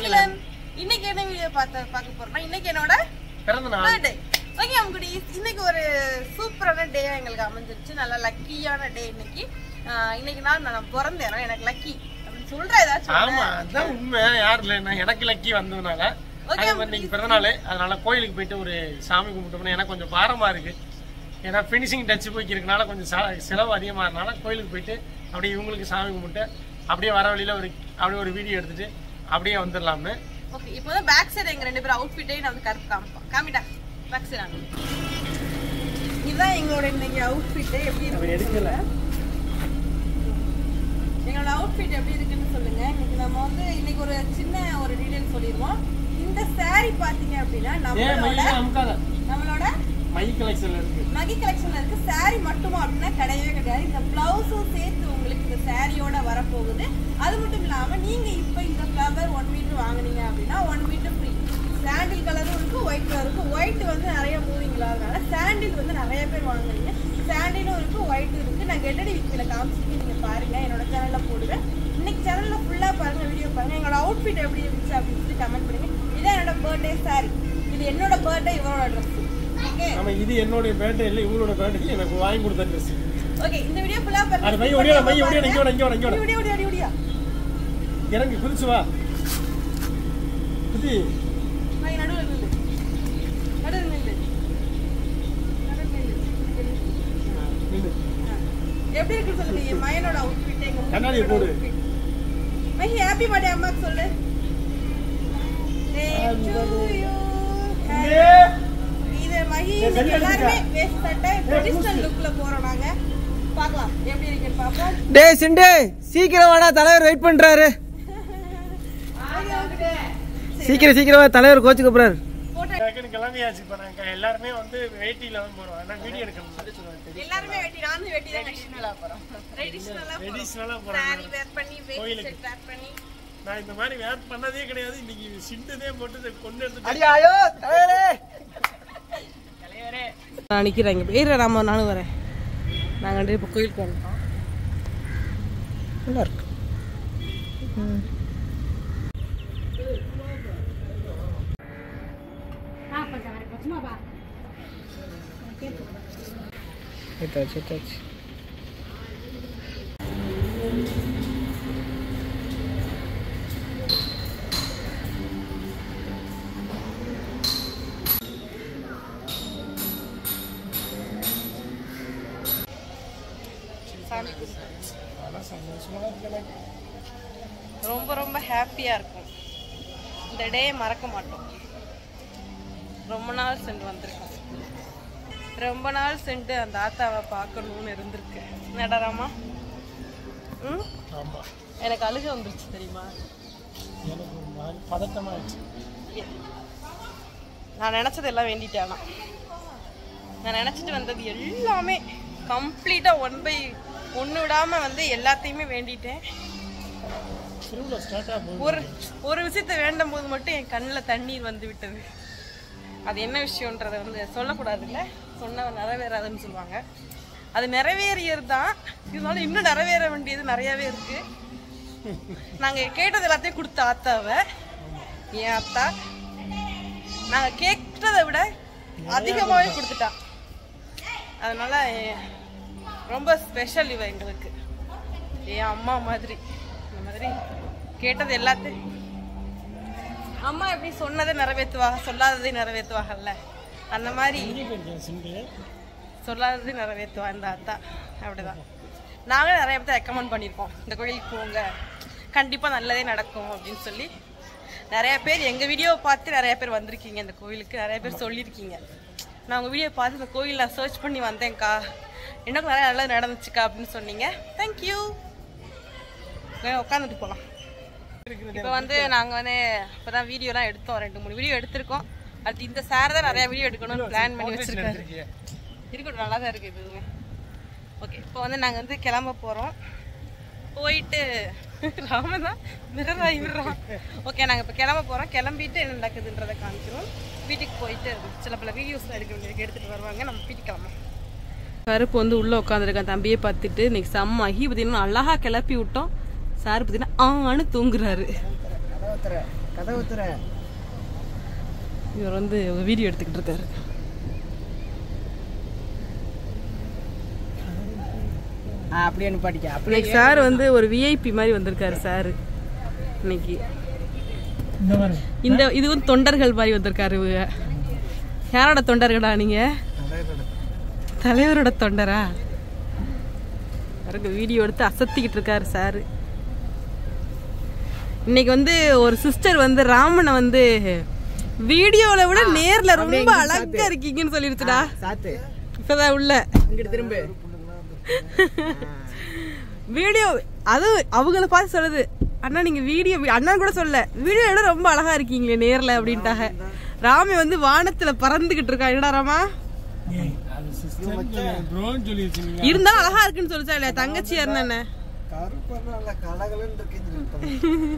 அகிலன் இன்னைக்கு என்ன வீடியோ பார்த்த பார்க்க போறோம்னா இன்னைக்கு என்னோட பிறந்த நாள் பர்த்டே ஓகே அவங்க இன்னைக்கு ஒரு சூப்பரான டே எங்களுக்கு அமைஞ்சிருச்சு நல்ல லக்கியான டே இன்னைக்கு ஆஹ் இன்னைக்கு நாள் நான் பிறந்தேன் ஆனா எனக்கு லக்கி அப்படின்னு சொல்ற ஏதாச்சும் ஆமா அதான் உண்மை யாரு இல்லைன்னா எனக்கு லக்கி வந்ததுனால Okay, அது இன்னைக்கு பிறந்த நாள் அதனால கோயிலுக்கு போயிட்டு ஒரு சாமி கும்பிட்டோம்னா எனக்கு கொஞ்சம் பாரமா இருக்கு ஏன்னா ஃபினிஷிங் டச் போய்க்கு இருக்கனால கொஞ்சம் செ- செலவு அதிகமா இருக்கனால கோயிலுக்கு போயிட்டு அப்படியே இவங்களுக்கு சாமி கும்பிட்டு அப்படியே வர வழியில ஒரு அப்படியே ஒரு வீடியோ எடுத்துட்டு அப்படியே வந்துடலாம்னு ஓகே இப்போ வந்து பேக் சைடு எங்க ரெண்டு பேரும் அவுட்ஃபிட்டே நான் வந்து கருப்பு காமிப்போம் காமிடா பேக் சைடு ஆனு இதுதான் எங்களோட இன்னைக்கு அவுட்ஃபிட் எப்படி இருக்கு எடுக்கல எங்களோட அவுட்ஃபிட் எப்படி இருக்குன்னு சொல்லுங்க இன்னைக்கு நம்ம வந்து இன்னைக்கு ஒரு சின்ன ஒரு டீடைல் சொல்லிடுவோம் இந்த saree பாத்தீங்க அப்படின்னா ஏன் நம்மளோட மைய அமுக்காத நம்மளோட மை கலெக்ஷன்ல இருக்கு நகை கலெக்ஷன்ல இருக்கு saree மட்டுமா அப்படின்னா கிடையவே கிடையாது இந்த பிளவுஸும் சேர்த்து உங்களுக்கு இந்த சாரியோட வரப்போகுது அது மட்டும் இல்லாம நீங்க இப்ப இந்த ஃபிளவர் ஒன் மீட்டர் வாங்குனீங்க அப்படின்னா ஒன் மீட்டர் ஃப்ரீ சாண்டில் கலரும் இருக்கு ஒயிட் கலர் இருக்கு ஒயிட் வந்து நிறைய மூவிங்களா அதனால சாண்டில் வந்து நிறைய பேர் வாங்குறீங்க சாண்டிலும் இருக்கு ஒயிட்டும் இருக்கு நான் கெட்டடி விக்கில காமிச்சிருக்கேன் நீங்க பாருங்க என்னோட சேனல்ல போடுவேன் இன்னைக்கு சேனல்ல ஃபுல்லா பாருங்க வீடியோ பாருங்க எங்களோட அவுட்ஃபிட் எப்படி இருந்துச்சு அப்படின்னு சொல்லி கமெண்ட் பண்ணுங்க இதான் என்னோட பர்த்டே saree இது என்னோட பர்த்டே இவரோட ட்ரெஸ் ஓகே ஆமா இது என்னுடைய பேட்டை இல்லை இவங்களோட பேட்டைக்கு எனக்கு வாங்கி கொடுத்த ட்ரெஸ் ஓகே இந்த வீடியோ ஃபுல்லா அது பாருங்க மை ஒடியா மை ஒடியா இங்க வர இங்க வர இங்க வர வீடியோ வீடியோ வீடியோ இறங்கி குதிச்சு வா குதி மை நடுவுல நில்லு நடுவுல நில்லு நடுவுல நில்லு நில்லு. ஆ. எப்படி இருக்கு சொல்லுங்க என் மயனோட அவுட்ஃபிட் எங்க மூணு கண்ணாடியை பேரோட போடு. outfit. மை ஹாப்பி பர்த்டே அம்மாக்கு சொல்லு Day to you. ஏ, இது மகி ஏய், சரியா எல்லாருமே இருக்கா? வேஸ்ட் சட்டை ட்ரெடிஷனல் லுக்ல போறோம் நாங்க பார்க்கலாம் எப்படி இருக்குன்னு பாப்போம் டேய் சிண்டு சீக்கிரம் வாடா தலைவர் வெயிட் பண்றாரு சீக்கிரம் சீக்கிரம் வா, தலைவர் கோச்சுக்கு போறாரு போட்டோ டக்குனு கிளம்பியாச்சு இப்ப நாங்க எல்லாருமே வந்து வேட்டியில தான் போறோம் ஆனா வீடியோ எடுக்கணும் எல்லாருமே வெட்டி நானும் வெட்டி தான் ட்ரெடிஷனலா போறோம் ட்ரெடிஷனலா ட்ரெடிஷனலா சாரி போறோம் வேர் பண்ணி வேஸ்ட் கோயிலுக்கு. செட் வேர் பண்ணி நான் இந்த மாதிரி வேர் பண்ணதே கிடையாது இன்னைக்கு சிண்டுதே போட்டு இதை கொண்டு எடுத்துட்டு அடியாயோ தலைவரே நான் நிக்கிறேன் இங்க பேர் ராம நானும் வரேன் நாங்க ரெண்டு பேரும் இப்போ கோயிலுக்கு வந்துட்டோம் நல்லா இருக்கு ஏத்தாச்சு ஏத்தாச்சு சாமி கும்பிட்டு ஆனா சந்தோஷமா இருக்கு எனக்கு. ரொம்ப ரொம்ப ஹாப்பியா இருக்கும் இந்த டே மறக்க மாட்டோம் ரொம்ப நாள் சென்று வந்திருக்கோம் ரொம்ப நாள் சென்று அந்த ஆத்தாவை பார்க்கணும்னு இருந்திருக்கு நடராமா ம் ஆமா எனக்கு அழுக வந்துருச்சு தெரியுமா எனக்கு ஒரு மாதிரி பதட்டமாயிடுச்சு நான் நினச்சது எல்லாம் வேண்டிட்டேன் ஆனா. நான் நினச்சிட்டு வந்தது எல்லாமே கம்ப்ளீட்டாக ஒன் பை ஒன்று விடாமல் வந்து எல்லாத்தையுமே வேண்டிட்டேன் திருவிழா ஸ்டார்ட் ஆகும் ஒரு ஒரு விஷயத்தை வேண்டும் போது மட்டும் என் கண்ணில் தண்ணீர் வந்து விட்டது அது என்ன விஷயன்றதை வந்து சொல்லக்கூடாதுல்ல சொன்ன நிறைவேறாதுன்னு சொல்லுவாங்க அது நிறைவேறியது தான் இருந்தாலும் இன்னும் நிறைவேற வேண்டியது நிறையவே இருக்கு நாங்கள் கேட்டது எல்லாத்தையும் கொடுத்த ஆத்தாவை என் அத்தா நாங்கள் கேட்டதை விட அதிகமாகவே கொடுத்துட்டா அதனால எ- ரொம்ப ஸ்பெஷல் இவ எங்களுக்கு என் அம்மா மாதிரி இந்த மாதிரி கேட்டது எல்லாத்தையும் அம்மா எப்படி சொன்னதை நிறைவேற்றுவாங்க சொல்லாததை நிறைவேற்றுவாங்கல்ல அந்த மாதிரி எங்கே போயிருக்கேன் சிண்டு சொல்லாததை நிறைவேற்றுவா இந்த அத்தா அப்படிதான் நாங்களும் நிறைய பேர்த்த ரெக்கமெண்ட் பண்ணியிருக்கோம் இந்த கோயிலுக்கு போங்க கண்டிப்பாக நல்லதே நடக்கும் அப்படின்னு சொல்லி நிறைய பேர் எங்கள் வீடியோவை பார்த்து நிறைய பேர் வந்திருக்கீங்க இந்த கோயிலுக்கு நிறைய பேர் சொல்லியிருக்கீங்க நான் உங்கள் வீடியோ பார்த்து இந்த கோயில் நான் சர்ச் பண்ணி வந்தேன்க்கா எனக்கு நிறைய நல்லது நடந்துச்சுக்கா அப்படின்னு சொன்னீங்க தேங்க்யூ உட்காந்துட்டு போகலாம் இப்போ வந்து நாங்கள் வந்து இப்போ தான் வீடியோலாம் எடுத்தோம் ரெண்டு மூணு வீடியோ எடுத்திருக்கோம் அடுத்து இந்த சார் தான் நிறைய வீடியோ எடுக்கணும்னு பிளான் பண்ணி வச்சிருக்காரு இருக்கட்டும் நல்லா தான் இருக்கு இதுவுமே ஓகே இப்போ வந்து நாங்கள் வந்து கிளம்ப போகிறோம் போயிட்டு ராமன் தான் மிரர் ஆகிடுறான் ஓகே நாங்கள் இப்போ கிளம்ப போகிறோம் கிளம்பிட்டு என்ன நடக்குதுன்றதை காமிக்கிறோம் வீட்டுக்கு போயிட்டு சில பல வீடியோஸ் எடுக்க வேண்டியது எடுத்துகிட்டு வருவாங்க நம்ம வீட்டுக்கு கிளம்பலாம் கருப்பு வந்து உள்ளே உட்காந்துருக்கான் தம்பியை பார்த்துட்டு இன்னைக்கு செம்மாகி பார்த்தீங்கன்னா அழகா கிளப்பி விட்டோம் சார் பார்த்தீங்கன்னா ஆன்னு தூங்குறாரு கதவு துற இவர் வந்து வீடியோ எடுத்துக்கிட்டு இருக்காரு அப்படியே நிப்பாட்டிக்க அப்படியே இன்னைக்கு சார் வந்து ஒரு விஐபி மாதிரி வந்திருக்காரு சார் இன்னைக்கு இந்த மாதிரி இந்த இது வந்து தொண்டர்கள் மாதிரி வந்திருக்காரு இவங்க யாரோட தொண்டர்களா நீங்க தலைவரோட தொண்டரா பாருங்க வீடியோ எடுத்து அசத்திக்கிட்டு இருக்காரு சார் இன்னைக்கு வந்து ஒரு சிஸ்டர் வந்து ராமனை வந்து வீடியோல விட நேர்ல ரொம்ப அழகா இருக்கீங்கன்னு சொல்லிருச்சுடா சாத்து இப்பதான் உள்ள இங்கிட்டு திரும்ப வீடியோ அது அவங்கள பார்த்து சொல்லுது அண்ணா நீங்க வீடியோ அண்ணா கூட சொல்ல வீடியோ விட ரொம்ப அழகா இருக்கீங்களே நேர்ல அப்படின்ட்டாங்க ராமே வந்து வானத்துல பறந்துகிட்டு இருக்கா என்னடா ராமா ஏய், அது சிஸ்டர் ப்ரோன்னு சொல்லி வச்சுருந்தீங்க இருந்தாலும் அழகா இருக்குன்னு சொல்லிச்சா இல்லையா தங்கச்சியா இருந்தா என்ன கருப்பா கலகலன்னு இருக்கு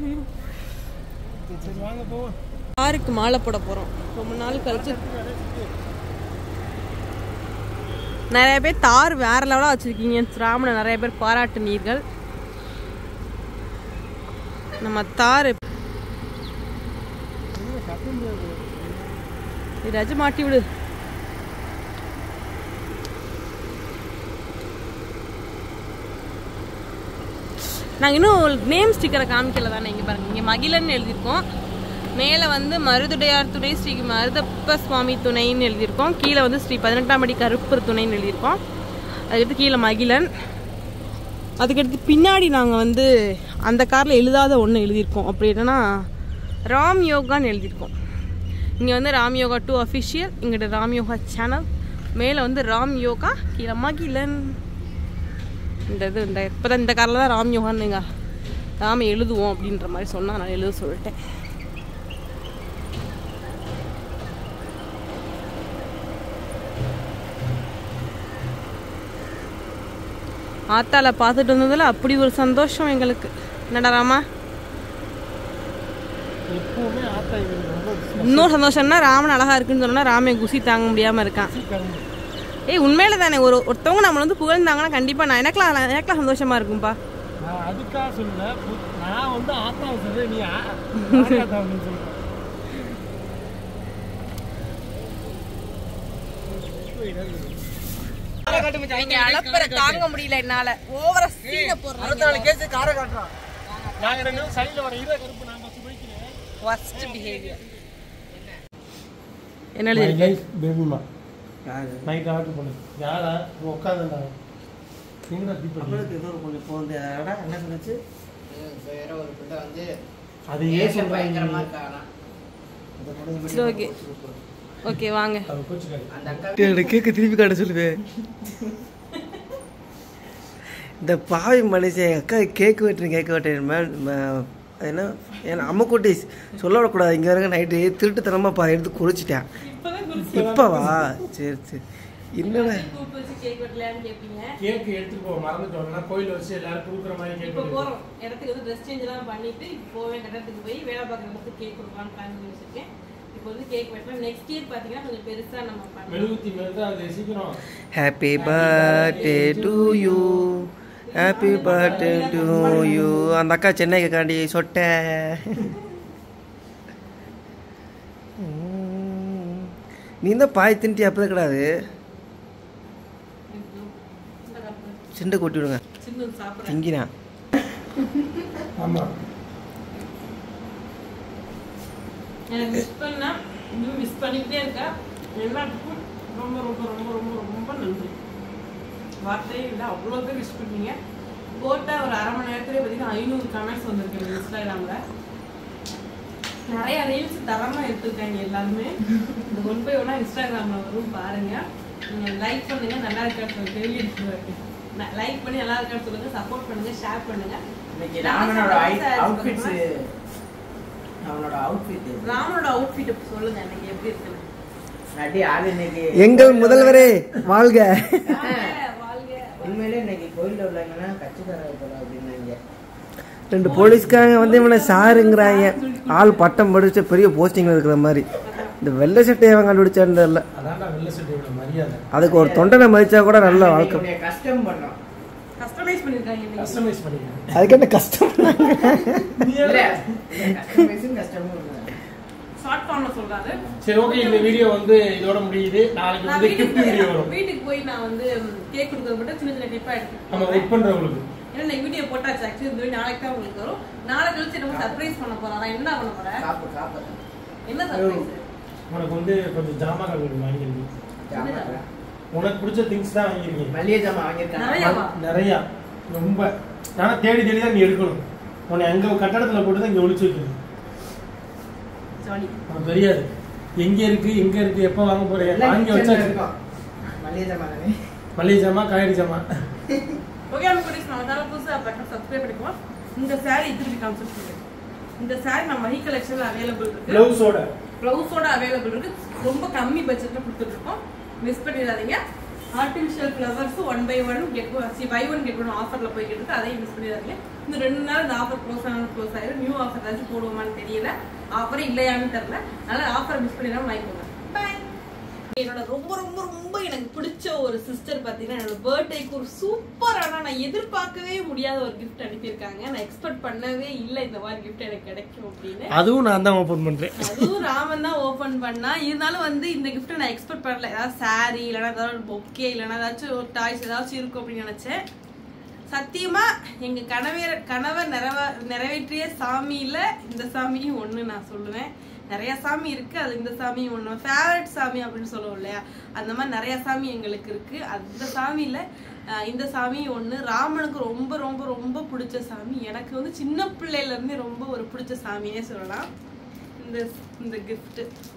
சரி வாங்க போவோம் காருக்கு மாலை போட போறோம் ரொம்ப நாள் கழிச்சு நிறைய பேர் தார் வேற லெவலா வச்சிருக்கீங்க ராமனை நிறைய பேர் பாராட்டுனீர்கள் நம்ம தார் ரஜ மாட்டி விடு நாங்கள் இன்னும் நேம் ஸ்டிக்கரை காமிக்கல தானே இங்கே பாருங்க இங்கே மகிழன் எழுதியிருக்கோம் மேலே வந்து மருதுடையார் துணை ஸ்ரீ மருதப்ப சுவாமி துணைன்னு எழுதியிருக்கோம் கீழே வந்து ஸ்ரீ பதினெட்டாம் படி கருப்பர் துணைன்னு எழுதியிருக்கோம் அதுக்கடுத்து கீழே மகிழன் அதுக்கடுத்து பின்னாடி நாங்கள் வந்து அந்த காரில் எழுதாத ஒன்று எழுதியிருக்கோம் அப்படி என்னன்னா ராம் யோகான்னு எழுதியிருக்கோம் இங்கே வந்து ராம் யோகா டூ அஃபிஷியல் இங்கிட்ட ராம் யோகா சேனல் மேலே வந்து ராம் யோகா கீழே மகிழன் இந்த இது இந்த இப்போ தான் இந்த காரில் தான் ராம் யோகான்னு ராம எழுதுவோம் அப்படின்ற மாதிரி சொன்னா நான் எழுத சொல்லிட்டேன் ஆத்தால பார்த்துட்டு வந்ததுல அப்படி ஒரு சந்தோஷம் எங்களுக்கு என்னடா ராமா எப்பவுமே ஆத்தா எங்களுக்கு ரொம்ப இன்னொரு சந்தோஷம்னா ராமன் அழகா இருக்குன்னு சொன்னா ராமே குசி தாங்க முடியாம இருக்கான் கரும்பு ஏய் உண்மையில தானே ஒரு ஒருத்தவங்க நம்மளை வந்து புகழ்ந்தாங்கன்னா கண்டிப்பா நான் எனக்குலாம் எனக்குலாம் சந்தோஷமா இருக்கும்பா நான் அதுக்காக சொல்லல பு- நான் வந்து ஆத்தாவை சொல்றேன் நீ ஆ- ஆத்தாவை சொல்ற நீங்க அளப்பற தாங்க முடியல என்னால ஓவரா சீன போடுறேன் கேஸ் காரை காட்டுறான் நாங்க ரெண்டு பேரும் சைடுல வர இரு கருப்பு நான் ஃபர்ஸ்ட் போய்க்கிறேன் ஃபர்ஸ்ட் பிஹேவியர் என்ன எழுதி லைஃப் பேபிமா யாரு நைட் ஆர்டர் பண்ணு யாரா உட்காந்துடா எங்கடா தீபம் நம்மளுக்கு ஏதோ கொஞ்சம் போகுது அடா என்ன சொன்னுச்சு அது ஏன் சொல்றாங்க சரி ஓகே ஓகே வாங்க அது கோச்சுக்காது எனக்கு கேட்க திருப்பி காட்ட சொல்லுவேன் இந்த பாவி மனுஷன் எங்கள் அக்கா கேக் வெட்டுறேன் கேக் வெட்டுறேன் மேம் அது என்ன ஏன்னா அம்மா குட்டி சொல்ல விடக்கூடாது இங்கே வரைக்கும் நைட்டு திருட்டுத்தனமாக பா எடுத்து குளிச்சிட்டேன் இப்போவா சரி சரி என்னடா கூப்பிட்டு வச்சு கேக் வெட்டலான்னு கேட்பீங்க கேக் எடுத்துட்டு போ மறந்துட்டோம்னா கோயில் வச்சு எல்லாரும் கொடுக்குற மாதிரி கேக் இப்போ போறோம் இடத்துக்கு வந்து ட்ரெஸ் சேஞ்ச் எல்லாம் பண்ணிட்டு இப்போ போவேன் கட்டத்துக்கு போய் வேலை பார்க்குற இடத்துக்கு கேக் கொடுக்கலாம்னு பிளான் பண்ணி வச்சிருக்கேன் இப்போ வந்து கேக் வெட்டலாம் நெக்ஸ்ட் இயர் பார்த்தீங்கன்னா கொஞ்சம் பெருசா நம்ம பண்ணலாம் மெழுகுத்தி மேல் தான் அது சீக்கிரம் happy birthday to you happy birthday to you அந்த அக்கா சென்னைக்கு காண்டி சொட்ட நீ தான் பாய் தின்ட்டி அப்போ கிடையாது சிண்டை கொட்டி விடுங்க சின்ன சாப்பிட்றேன் திங்கினா ஆமா எனக்கு மிஸ் பண்ணா இன்னும் மிஸ் பண்ணிக்கிட்டே இருக்கா எல்லாத்துக்கும் ரொம்ப ரொம்ப ரொம்ப ரொம்ப ரொம்ப நன்றி வார்த்தையே இல்லை அவ்வளோ பேர் விஷ் பண்ணீங்க போட்ட ஒரு அரை மணி நேரத்துலேயே பார்த்தீங்கன்னா ஐநூறு கமெண்ட்ஸ் வந்திருக்கு இன்ஸ்டாகிராமில் நிறைய ரீல்ஸ் தரமாக எடுத்திருக்காங்க எல்லாருமே இந்த ஒன் பை ஒன்றா இன்ஸ்டாகிராமில் வரும் பாருங்க நீங்கள் லைக் பண்ணுங்க நல்லா இருக்கான்னு சொல்லி தெரியும் லைக் பண்ணி நல்லா இருக்கான்னு சொல்லுங்க சப்போர்ட் பண்ணுங்க ஷேர் பண்ணுங்க இன்னைக்கு ராமனோட அவுட்ஃபிட்ஸ் அவனோட அவுட்ஃபிட் ராமனோட அவுட்ஃபிட் சொல்லுங்க இன்னைக்கு எப்படி இருக்குன்னு நடி ஆள் இன்னைக்கு எங்கள் முதல்வரே வாழ்க வாழ்க உண்மையிலே இன்னைக்கு கோயில்ல உள்ளவங்கன்னா கட்சிக்காரங்க போல அப்படின்னாங்க ரெண்டு போலீஸ்காரங்க வந்து இவனை சாருங்கிறாங்க ஆள் பட்டம் படிச்ச பெரிய போஸ்டிங்ல இருக்கிற மாதிரி இந்த வெள்ளை சட்டையை அவன் கண்டுபிடிச்சான்னு தெரியல அதான்டா வெள்ள சட்டையோட மரியாதை அதுக்கு ஒரு தொண்டனை மதிச்சா கூட நல்ல வாழ்க்கை உன்னைய கஷ்டம் பண்ணோம் கஸ்டமைஸ் பண்ணிருக்காங்க இன்னைக்கு கஸ்டமைஸ் பண்ணிக்கிறேன் அதுக்கு என்ன கஷ்டம் இல்ல கஸ்டமைஸும் கஷ்டமும் இல்லை ஷார்ட் ஃபார்ம்ல சொல்றாரு சரி ஓகே இந்த வீடியோ வந்து இதோட முடியுது நாளைக்கு நான் வந்து வீட்டுக்கு கிஃப்ட் வீடியோ போய் வரும் வீட்டுக்கு போய் நான் வந்து கேக் கொடுக்கறது மட்டும் சின்ன சின்ன கிளிப்பா நம்ம எடுத்து வெயிட் பண்றவங்களுக்கு ஏன்னா நான் வீடியோ போட்டாச்சு ஆக்சுவலி இந்த வீடியோ நாளைக்கு தான் உங்களுக்கு வரும் நாளை கழிச்சு நம்ம சர்ப்ரைஸ் பண்ண போறோம் நான் என்ன பண்ண போறேன் சாப்பிடு சாப்பிடு என்ன சர்ப்ரைஸ் உனக்கு வந்து கொஞ்சம் ஜாமான் வாங்கியிருக்கு ஜாமான் உனக்கு பிடிச்ச திங்ஸ் தான் வாங்கியிருக்கீங்க மல்லிகை ஜாமான் வாங்கியிருக்காங்க நிறையவா நிறையா ரொம்ப ஆனா தேடி தேடி தான் நீ எடுக்கணும் உன்னை எங்க கட்டடத்துல போட்டு தான் இங்க ஒளிச்சு வைக்கணும் ஜாலி உனக்கு தெரியாது எங்க இருக்கு எங்க இருக்கு எப்ப வாங்க போறீங்க எல்லாம் வாங்கி kitchen ல வச்சா இருக்கும் மல்லிகை ஜாமான் தானே மளிகை ஜாமா காய்கறி ஜாமா ஓகே நம்ம குடிஸ் நம்ம சேனல் புதுசாக பட்டன் சப்ஸ்கிரைப் பண்ணிக்குவோம் இந்த saree திருப்பி காமிச்சிட்டு இந்த saree நம்ம மஹி கலெக்ஷன்ல அவைலபிள் இருக்கு பிளவுஸோட ப்ளவுஸோட அவைலபிள் இருக்கு ரொம்ப கம்மி பட்ஜெட்ல கொடுத்துட்டு இருக்கோம் மிஸ் பண்ணிடாதீங்க artificial flowers one buy one get C buy one get one ஆஃபர்ல போய்கிட்டு இருக்கு அதையும் மிஸ் பண்ணிடாதீங்க இந்த ரெண்டு நாள் இந்த ஆஃபர் க்ளோஸ் ஆனாலும் க்ளோஸ் ஆயிரும் நியூ ஆஃபர் ஏதாச்சும் போடுவோமான்னு தெரியல ஆஃபர் இல்லையான்னு தெரியல அதனால ஆஃபர் மிஸ் பண்ணிடாம வாங்கிக்கோங்க பாய் என்னோட ரொம்ப ரொம்ப ரொம்ப எனக்கு பிடிச்ச ஒரு சிஸ்டர் பார்த்தீங்கன்னா என்னோட பர்த்டேக்கு ஒரு சூப்பரான நான் எதிர்பார்க்கவே முடியாத ஒரு கிஃப்ட் அனுப்பியிருக்காங்க நான் எக்ஸ்பெக்ட் பண்ணவே இல்லை இந்த மாதிரி கிஃப்ட் எனக்கு கிடைக்கும் அப்படின்னு அதுவும் நான் தான் ஓபன் பண்றேன் அதுவும் ராமன் தான் ஓபன் பண்ணா இருந்தாலும் வந்து இந்த கிஃப்ட் நான் எக்ஸ்பெக்ட் பண்ணல ஏதாவது saree இல்லைன்னா ஏதாவது பொக்கே இல்லைன்னா ஏதாச்சும் ஒரு டாய்ஸ் ஏதாச்சும் இருக்கும் அப்படின்னு நினைச்சேன் சத்தியமா எங்க கணவர் கணவர் நிறைவ நிறைவேற்றிய சாமியில இந்த சாமியும் ஒண்ணு நான் சொல்லுவேன் நிறைய சாமி இருக்கு அது இந்த சாமியும் ஒண்ணு ஃபேவரட் சாமி அப்படின்னு சொல்லுவோம் இல்லையா அந்த மாதிரி நிறைய சாமி எங்களுக்கு இருக்கு அந்த சாமியில அஹ், இந்த சாமி ஒண்ணு ராமனுக்கு ரொம்ப ரொம்ப ரொம்ப பிடிச்ச சாமி எனக்கு வந்து சின்ன பிள்ளையில இருந்தே ரொம்ப ஒரு பிடிச்ச சாமினே சொல்லலாம் இந்த இந்த gift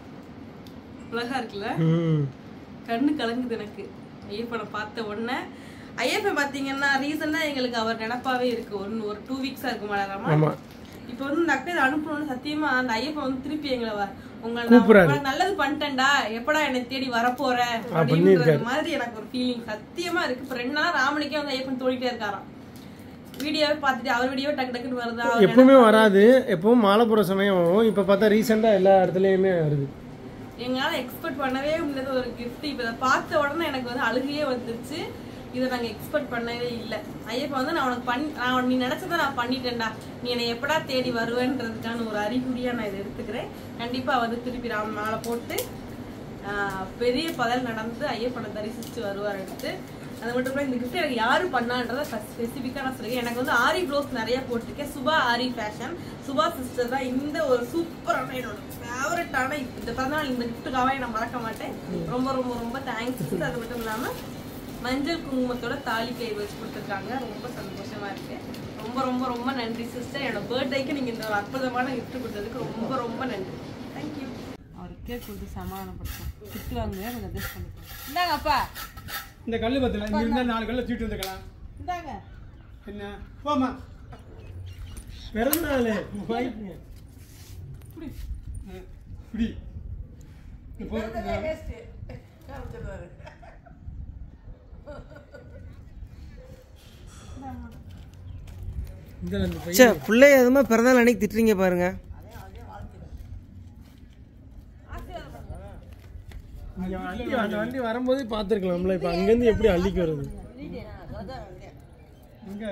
அழகா இருக்குல்ல கண்ணு கலங்குது எனக்கு ஐயப்பனை பார்த்த உடனே ஐயப்பன் பாத்தீங்கன்னா ரீசனா எங்களுக்கு அவர் நினப்பாவே இருக்கு ஒன்னு ஒரு டூ வீக்ஸா இருக்கு மலராமா ஆமா இப்போ வந்து இந்த அக்கா இதை அனுப்பணும்னு சத்தியமா அந்த ஐயப்பன் வந்து திருப்பி எங்களை வ- உங்களை நான் கூப்பிடுறாரு. உனக்கு நல்லது பண்ணிட்டேன்டா எப்படா என்னை தேடி வரப்போற அப்படின்ற மாதிரி எனக்கு ஒரு ஃபீலிங் சத்தியமா இருக்கு இப்ப ரெண்டு நாள் ராமனுக்கே வந்து ஐயப்பன் தோடிட்டே இருக்காராம் வீடியோவே பார்த்துட்டு அவர் வீடியோ டக்கு டக்குன்னு வருதா அவர் எப்பவுமே வராது எப்பவும் மாலை போற சமயம் வரும் இப்ப பார்த்தா ரீசெண்டா எல்லா இடத்துலயுமே வருது எங்களால எக்ஸ்பெக்ட் பண்ணவே முடியாத ஒரு கிஃப்ட் இப்போ இதை பார்த்த உடனே எனக்கு வந்து அழுகையே வந்துருச்சு இதை நாங்கள் எக்ஸ்பெக்ட் பண்ணவே இல்லை ஐயப்பா வந்து நான் உனக்கு பண்ணி நான் உனக்கு நீ நினச்சதை நான் பண்ணிட்டேன்டா நீ என்னை எப்படா தேடி வருவேன்றதுக்கான ஒரு அறிகுறியாக நான் இதை எடுத்துக்கிறேன் கண்டிப்பாக வந்து திருப்பி ராம மாலை போட்டு ஆஹ், பெரிய பதல் நடந்து ஐயப்பனை தரிசிச்சு வருவார் அடுத்து அது மட்டும் இல்லாமல் இந்த கிஃப்ட் எனக்கு யாரு பண்ணான்றத ஸ்பெசிஃபிக்காக நான் சொல்லிருக்கேன் எனக்கு வந்து ஆரி ப்ளவுஸ் நிறைய போட்டிருக்கேன் சுபா ஆரி ஃபேஷன் சுபா சிஸ்டர் தான் இந்த ஒரு சூப்பரான என்னோட ஃபேவரட்டான இந்த பிறந்தநாள் இந்த கிஃப்ட்டுக்காக நான் மறக்க மாட்டேன் ரொம்ப ரொம்ப ரொம்ப தேங்க்ஸ் அது மட்டும் இல்லாமல் மஞ்சள் குங்குமத்தோட தாலி கை வச்சு கொடுத்துருக்காங்க ரொம்ப சந்தோஷமா இருக்கு ரொம்ப ரொம்ப ரொம்ப நன்றி சிஸ்டர் என்னோட பர்த்டேக்கு நீங்க இந்த ஒரு அற்புதமான கிஃப்ட் கொடுத்ததுக்கு ரொம்ப ரொம்ப நன்றி தேங்க்யூ அவர் கேக் கொடுத்து சமாதானப்படுத்தோம் திட்டுவாங்க கொஞ்சம் அட்ஜஸ்ட் பண்ணிக்கோங்க இந்தாங்க அப்பா இந்த கல்லு பத்தல இங்க இருந்தா நாலு கல்ல தூக்கிட்டு வந்துக்கலாம் இந்தாங்க என்ன போமா பிறந்த நாள் வாய்ப்புங்க இப்படி இப்படி இப்போ இந்த இந்த பையன் சே பிள்ளைய எதுவுமே பிறந்தநாள் அன்னைக்கு திட்டுறீங்க பாருங்க இங்க வண்டி அந்த வண்டி வரும்போது பார்த்துருக்கலாம்ல இப்போ அங்கேருந்து எப்படி அள்ளிக்கு வருது எங்க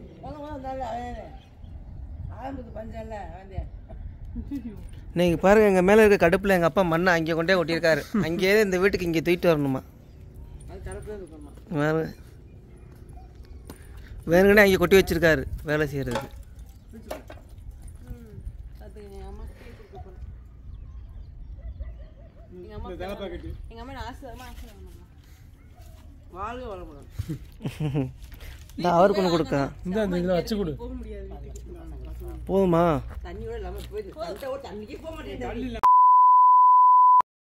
நீங்கள் பாருங்க எங்கள் மேலே இருக்க கடுப்பில் எங்கள் அப்பா மண்ணை அங்கே கொண்டே ஒட்டியிருக்காரு அங்கேயே இந்த வீட்டுக்கு இங்கே தூக்கிட்டு வரணுமா பாருங்க. வேணுங்கன்னே அங்கே கொட்டி வச்சிருக்காரு வேலை செய்கிறதுக்கு அது எங்க அம்மா கேக் கொடுக்க போறேன் எங்க அம்மா எங்க அம்மா நான் ஆசை ஆசை வாழ்க வளமுடன் இந்த அவருக்கு ஒன்று கொடுக்க இந்த அந்த இதில் வச்சு கொடு போக முடியாது வீட்டுக்கு போதுமா தண்ணியோட இல்லாம போயிடுது தண்ணிக்கே போக மாட்டேன்